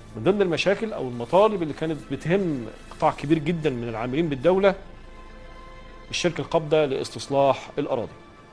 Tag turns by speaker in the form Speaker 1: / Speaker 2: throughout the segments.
Speaker 1: من ضمن المشاكل او المطالب اللي كانت بتهم قطاع كبير جدا من العاملين بالدوله الشركه القابضه لاستصلاح الاراضي.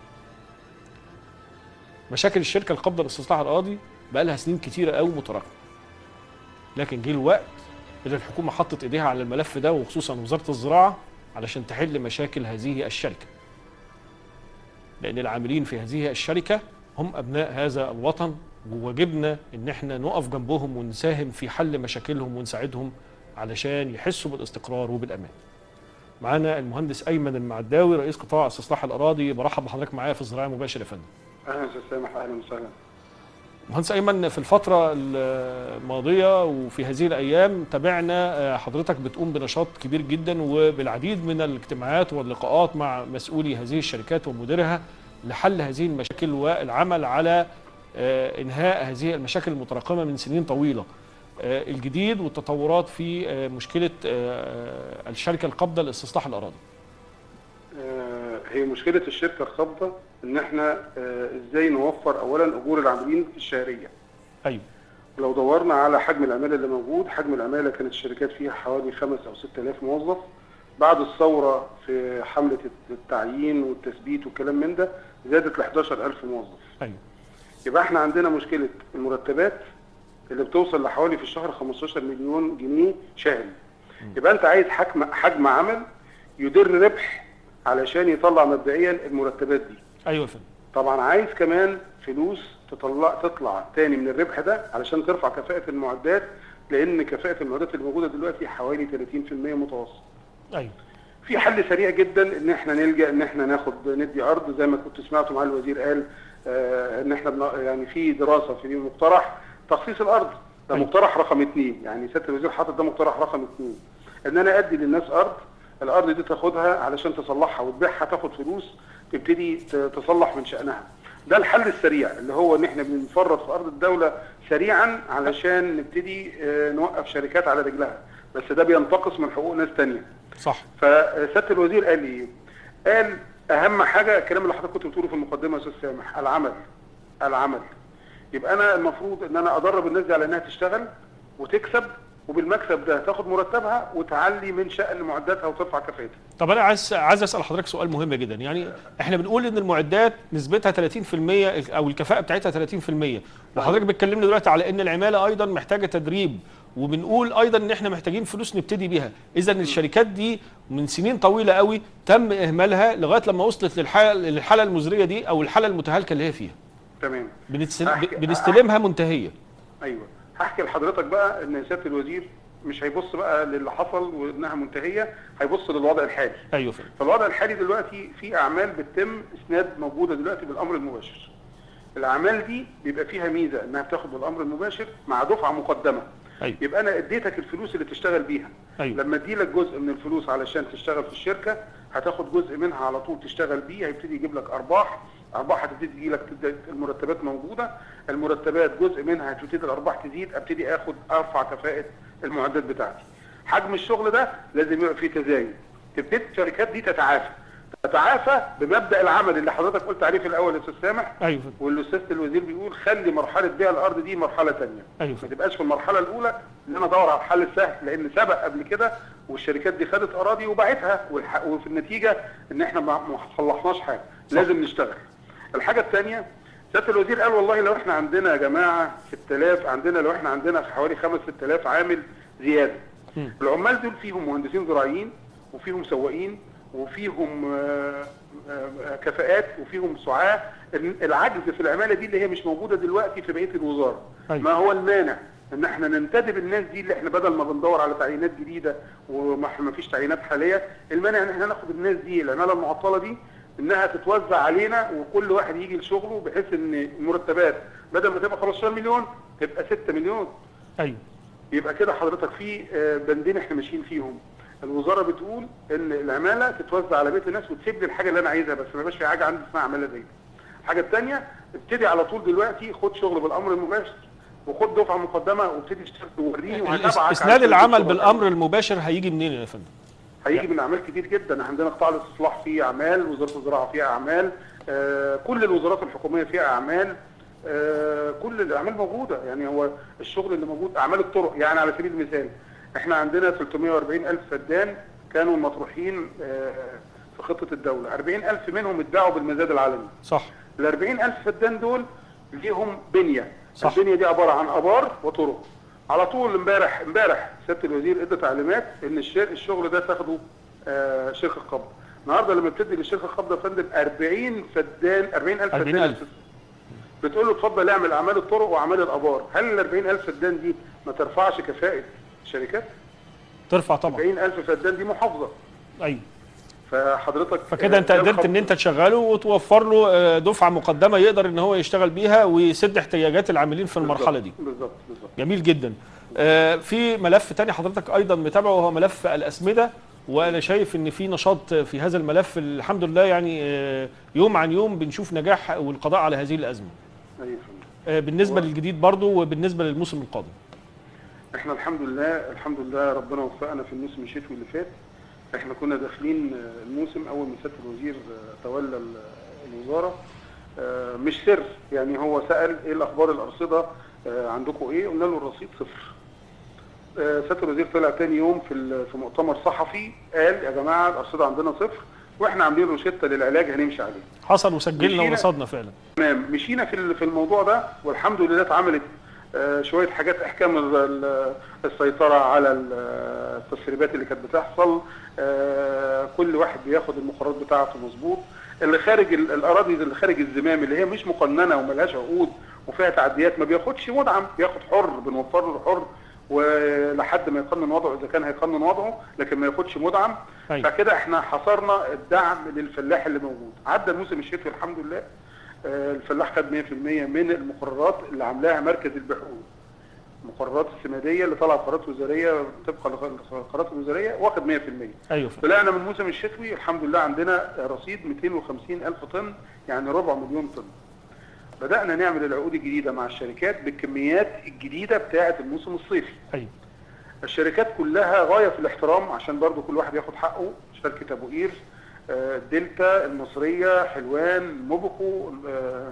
Speaker 1: مشاكل الشركه القابضه لاستصلاح الاراضي بقى لها سنين كتيره قوي متراكمه. لكن جه الوقت اللي الحكومه حطت ايديها على الملف ده وخصوصا وزاره الزراعه علشان تحل مشاكل هذه الشركه. لان العاملين في هذه الشركه هم ابناء هذا الوطن وواجبنا ان احنا نقف جنبهم ونساهم في حل مشاكلهم ونساعدهم علشان يحسوا بالاستقرار وبالامان. معانا المهندس ايمن المعداوي رئيس قطاع استصلاح الاراضي برحب بحضرتك معايا في الزراعه مباشر يا فندم.
Speaker 2: اهلا استاذ سامح اهلا وسهلا
Speaker 1: مهندس ايمن في الفتره الماضيه وفي هذه الايام تابعنا حضرتك بتقوم بنشاط كبير جدا وبالعديد من الاجتماعات واللقاءات مع مسؤولي هذه الشركات ومديرها لحل هذه المشاكل والعمل على انهاء هذه المشاكل المتراكمه من سنين طويله. الجديد والتطورات في مشكله الشركه القابضه لاستصلاح الاراضي.
Speaker 2: هي مشكله الشركه القابضه ان احنا ازاي نوفر اولا اجور العاملين الشهريه.
Speaker 1: ايوه.
Speaker 2: لو دورنا على حجم العماله اللي موجود، حجم العماله كانت الشركات فيها حوالي 5 او 6000 موظف. بعد الثوره في حمله التعيين والتثبيت والكلام من ده زادت ل 11000 موظف.
Speaker 1: ايوه.
Speaker 2: يبقى احنا عندنا مشكله المرتبات اللي بتوصل لحوالي في الشهر 15 مليون جنيه شهري. يبقى انت عايز حجم حجم عمل يدر ربح علشان يطلع مبدئيا المرتبات دي.
Speaker 1: ايوه يا فندم.
Speaker 2: طبعا عايز كمان فلوس تطلع تطلع تاني من الربح ده علشان ترفع كفاءة المعدات لأن كفاءة المعدات اللي موجودة دلوقتي حوالي 30% متوسط.
Speaker 1: ايوه.
Speaker 2: في حل سريع جدا ان احنا نلجا ان احنا ناخد ندي ارض زي ما كنت سمعتوا مع الوزير قال آه ان احنا بنا يعني في دراسه في مقترح تخصيص الارض ده
Speaker 1: أيوة.
Speaker 2: مقترح رقم اثنين يعني سياده الوزير حاطط ده مقترح رقم اثنين ان انا ادي للناس ارض الارض دي تاخدها علشان تصلحها وتبيعها تاخد فلوس تبتدي ت- تصلح من شانها ده الحل السريع اللي هو ان احنا بنفرط في ارض الدوله سريعا علشان نبتدي آه، نوقف شركات على رجلها بس ده بينتقص من حقوق ناس تانية
Speaker 1: صح.
Speaker 2: فسياده الوزير قال ايه؟ قال اهم حاجه الكلام اللي حضرتك كنت بتقوله في المقدمه يا استاذ سامح العمل العمل يبقى انا المفروض ان انا ادرب الناس دي على انها تشتغل وتكسب وبالمكسب ده تاخد مرتبها وتعلي من شأن معداتها وترفع كفاءتها.
Speaker 1: طب انا عايز عايز اسال حضرتك سؤال مهم جدا يعني احنا بنقول ان المعدات نسبتها 30% او الكفاءه بتاعتها 30% وحضرتك بتكلمني دلوقتي على ان العماله ايضا محتاجه تدريب وبنقول ايضا ان احنا محتاجين فلوس نبتدي بيها اذا الشركات دي من سنين طويله قوي تم اهمالها لغايه لما وصلت للحاله للحاله المزريه دي او الحاله المتهالكه اللي هي فيها
Speaker 2: تمام.
Speaker 1: بنستل...
Speaker 2: أحكي-
Speaker 1: بنستلمها منتهيه
Speaker 2: ايوه هحكي لحضرتك بقى ان سياده الوزير مش هيبص بقى للي حصل وانها منتهيه هيبص للوضع الحالي.
Speaker 1: ايوه فندم
Speaker 2: فالوضع الحالي دلوقتي في اعمال بتتم اسناد موجوده دلوقتي بالامر المباشر. الاعمال دي بيبقى فيها ميزه انها بتاخد بالامر المباشر مع دفعه مقدمه.
Speaker 1: ايوه
Speaker 2: يبقى انا اديتك الفلوس اللي تشتغل بيها.
Speaker 1: ايوه
Speaker 2: لما اديلك جزء من الفلوس علشان تشتغل في الشركه هتاخد جزء منها على طول تشتغل بيه هيبتدي يجيب لك ارباح ارباح هتبتدي تجي لك المرتبات موجوده المرتبات جزء منها هتبتدي الارباح تزيد ابتدي اخد ارفع كفاءه المعدات بتاعتي حجم الشغل ده لازم يبقى فيه تزايد تبتدي الشركات دي تتعافى تتعافى بمبدا العمل اللي حضرتك قلت عليه في الاول يا استاذ سامح
Speaker 1: ايوه فندم
Speaker 2: والاستاذ الوزير بيقول خلي مرحله بيع الارض دي مرحله ثانيه
Speaker 1: ايوه
Speaker 2: ما
Speaker 1: فندم
Speaker 2: تبقاش في المرحله الاولى ان انا ادور على الحل السهل لان سبق قبل كده والشركات دي خدت اراضي وباعتها والح- وفي النتيجه ان احنا ما ما صلحناش حاجه لازم نشتغل الحاجه الثانيه سياده الوزير قال والله لو احنا عندنا يا جماعه 6000 عندنا لو احنا عندنا حوالي 5 6000 عامل زياده
Speaker 1: مم.
Speaker 2: العمال دول فيهم مهندسين زراعيين وفيهم سواقين وفيهم آه، آه، كفاءات وفيهم سعاة العجز في العمالة دي اللي هي مش موجودة دلوقتي في بقية الوزارة
Speaker 1: أيوة.
Speaker 2: ما هو المانع ان احنا ننتدب الناس دي اللي احنا بدل ما بندور على تعيينات جديدة وما ما فيش تعيينات حالية المانع ان احنا ناخد الناس دي العمالة المعطلة دي انها تتوزع علينا وكل واحد يجي لشغله بحيث ان المرتبات بدل ما تبقى 15 مليون تبقى 6 مليون
Speaker 1: ايوه
Speaker 2: يبقى كده حضرتك في آه، بندين احنا ماشيين فيهم الوزاره بتقول ان العماله تتوزع على بيت الناس وتسيب لي الحاجه اللي انا عايزها بس ما يبقاش في حاجه عندي اسمها عماله زي الحاجه الثانيه ابتدي على طول دلوقتي خد شغل بالامر المباشر وخد دفعه مقدمه وابتدي اشتغل ووريني وهتابعك
Speaker 1: اسناد
Speaker 2: علشان
Speaker 1: العمل
Speaker 2: تشتغل.
Speaker 1: بالامر المباشر هيجي منين يا فندم
Speaker 2: هيجي من اعمال كتير جدا عندنا قطاع الاستصلاح فيه اعمال وزاره الزراعه فيها اعمال آه كل الوزارات الحكوميه فيها اعمال آه، كل الاعمال موجوده يعني هو الشغل اللي موجود اعمال الطرق يعني على سبيل المثال احنا عندنا 340 الف فدان كانوا مطروحين آه، في خطه الدوله 40 الف منهم اتباعوا بالمزاد العالمي
Speaker 1: صح
Speaker 2: ال 40 الف فدان دول ليهم بنيه
Speaker 1: صح.
Speaker 2: البنيه دي عباره عن ابار وطرق على طول امبارح امبارح سياده الوزير ادى تعليمات ان الشر- الشغل ده تاخده آه، شركه قبض النهارده لما بتدي للشركه قبض يا فندم 40 فدان 40 الف
Speaker 1: 40
Speaker 2: فدان
Speaker 1: ألف.
Speaker 2: بتقول له اتفضل اعمل اعمال الطرق واعمال الابار هل ال 40 الف فدان دي ما ترفعش كفاءه الشركات
Speaker 1: ترفع طبعا
Speaker 2: 40 الف فدان دي محافظه
Speaker 1: ايوه
Speaker 2: فحضرتك
Speaker 1: فكده
Speaker 2: آه،
Speaker 1: انت
Speaker 2: ده
Speaker 1: قدرت
Speaker 2: الخط.
Speaker 1: ان انت تشغله وتوفر له آه، دفعه مقدمه يقدر ان هو يشتغل بيها ويسد احتياجات العاملين في المرحله دي
Speaker 2: بالظبط بالظبط
Speaker 1: جميل جدا آه، في ملف تاني حضرتك ايضا متابعه وهو ملف الاسمده وانا شايف ان في نشاط في هذا الملف الحمد لله يعني آه، يوم عن يوم بنشوف نجاح والقضاء على هذه الازمه
Speaker 2: ايوه يا فندم.
Speaker 1: آه، بالنسبه
Speaker 2: هو-
Speaker 1: للجديد برضو وبالنسبه للموسم القادم
Speaker 2: احنا الحمد لله الحمد لله ربنا وفقنا في الموسم الشتوي اللي فات احنا كنا داخلين آه، الموسم اول ما سياده الوزير آه، تولى ال- الوزاره آه، مش سر يعني هو سال ايه الاخبار الارصده آه، عندكم ايه قلنا له الرصيد صفر آه، سياده الوزير طلع تاني يوم في ال- في مؤتمر صحفي قال يا جماعه الارصده عندنا صفر واحنا عاملين روشته للعلاج هنمشي عليه
Speaker 1: حصل وسجلنا
Speaker 2: مشينا-
Speaker 1: ورصدنا فعلا
Speaker 2: تمام مشينا في ال- في الموضوع ده والحمد لله اتعملت آه، شويه حاجات احكام ال- ال- السيطره على ال- التسريبات اللي كانت بتحصل آه، كل واحد بياخد المقررات بتاعته مظبوط اللي خارج ال- الاراضي اللي خارج الزمام اللي هي مش مقننه وملهاش عقود وفيها تعديات ما بياخدش مدعم بياخد حر بنوفر له حر ولحد ما يقنن وضعه اذا كان هيقنن وضعه لكن ما ياخدش مدعم
Speaker 1: أيوة.
Speaker 2: فكده احنا حصرنا الدعم للفلاح اللي موجود عدى الموسم الشتوي الحمد لله آه، الفلاح خد 100% من المقررات اللي عاملاها مركز البحوث المقررات السماديه اللي طالعه قرارات وزاريه طبقا للقرارات الوزاريه واخد 100%
Speaker 1: ايوه فعلا.
Speaker 2: طلعنا من الموسم الشتوي الحمد لله عندنا رصيد 250 الف طن يعني ربع مليون طن بدانا نعمل العقود الجديده مع الشركات بالكميات الجديده بتاعه الموسم الصيفي
Speaker 1: ايوه
Speaker 2: الشركات كلها غايه في الاحترام عشان برضو كل واحد ياخد حقه شركه ابو قير آه، الدلتا المصريه حلوان موبكو آه،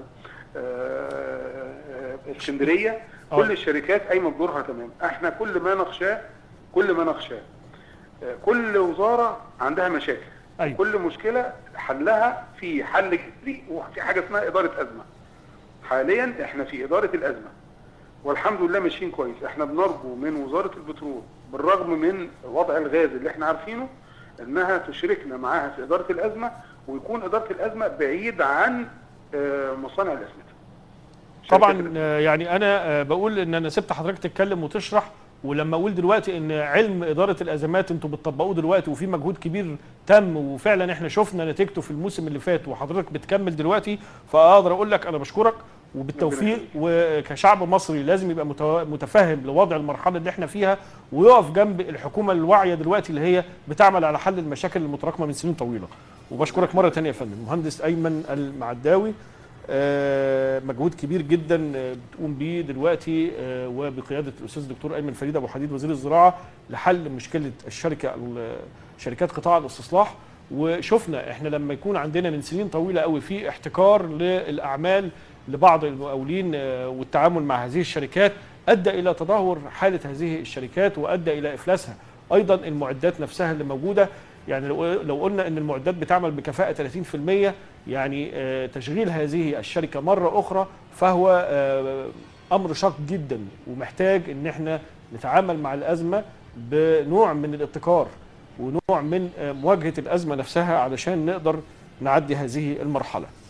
Speaker 2: آه، آه، اسكندريه
Speaker 1: آه.
Speaker 2: كل الشركات قايمه بدورها تمام احنا كل ما نخشاه كل ما نخشاه آه، كل وزاره عندها مشاكل
Speaker 1: أيوة.
Speaker 2: كل مشكله حلها في حل جذري وفي حاجه اسمها اداره ازمه حاليا احنا في اداره الازمه والحمد لله ماشيين كويس احنا بنرجو من وزاره البترول بالرغم من وضع الغاز اللي احنا عارفينه انها تشركنا معاها في اداره الازمه ويكون اداره الازمه بعيد عن آه، مصانع الاسمده
Speaker 1: طبعا
Speaker 2: شركات
Speaker 1: آه، يعني انا آه، بقول ان انا سبت حضرتك تتكلم وتشرح ولما اقول دلوقتي ان علم اداره الازمات انتوا بتطبقوه دلوقتي وفي مجهود كبير تم وفعلا احنا شفنا نتيجته في الموسم اللي فات وحضرتك بتكمل دلوقتي فاقدر اقول لك انا بشكرك وبالتوفيق وكشعب مصري لازم يبقى متو- متفهم لوضع المرحله اللي احنا فيها ويقف جنب الحكومه الواعيه دلوقتي اللي هي بتعمل على حل المشاكل المتراكمه من سنين طويله وبشكرك مره ثانيه يا فندم مهندس ايمن المعداوي آه، مجهود كبير جدا آه، بتقوم بيه دلوقتي آه، وبقياده الاستاذ الدكتور ايمن فريد ابو حديد وزير الزراعه لحل مشكله الشركه ال- شركات قطاع الاستصلاح وشفنا احنا لما يكون عندنا من سنين طويله قوي في احتكار للاعمال لبعض المقاولين آه، والتعامل مع هذه الشركات ادى الى تدهور حاله هذه الشركات وادى الى افلاسها ايضا المعدات نفسها اللي موجوده يعني لو لو قلنا ان المعدات بتعمل بكفاءه 30% يعني آه، تشغيل هذه الشركه مره اخرى فهو آه، امر شاق جدا ومحتاج ان احنا نتعامل مع الازمه بنوع من الابتكار ونوع من آه، مواجهه الازمه نفسها علشان نقدر نعدي هذه المرحله